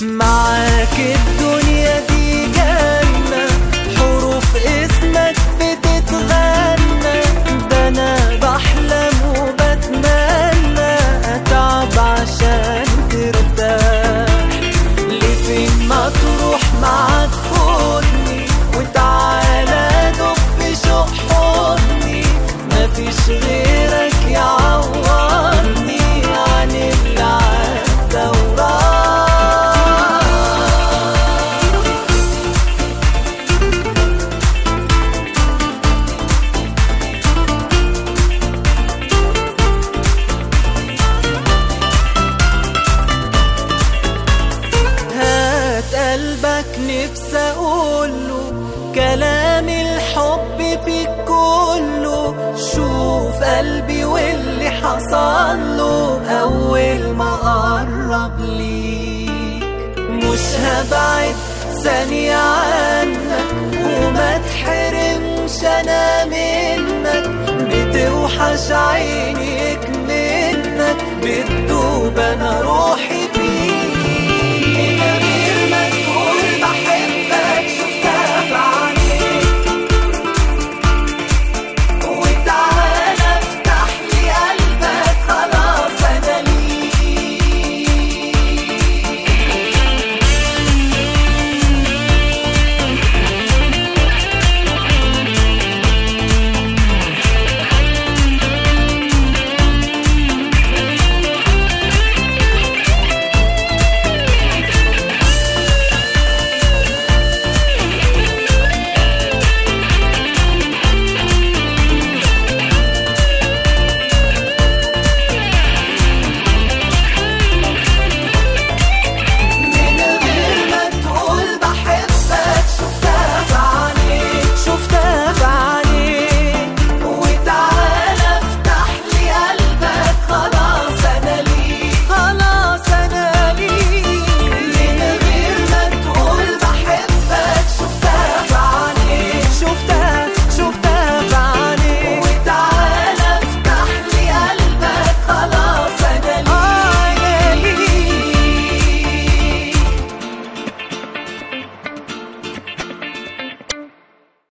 معاك الدنيا دي جنة حروف اسمك بتتغنى ده أنا بحلم وبتمنى أتعب عشان ترتاح لفين ما تروح معاك خدني وتعالى دب في شوق حضني مفيش غيرك يعوضني عن اللي عدى وراح هات قلبك نفسي اقوله كلام الحب فيك كله شوف قلبي واللي حصل له اول ما قرب ليك مش هبعد ثانية عنك وما تحرمش انا منك بتوحش عينيك منك بتدوب انا روحي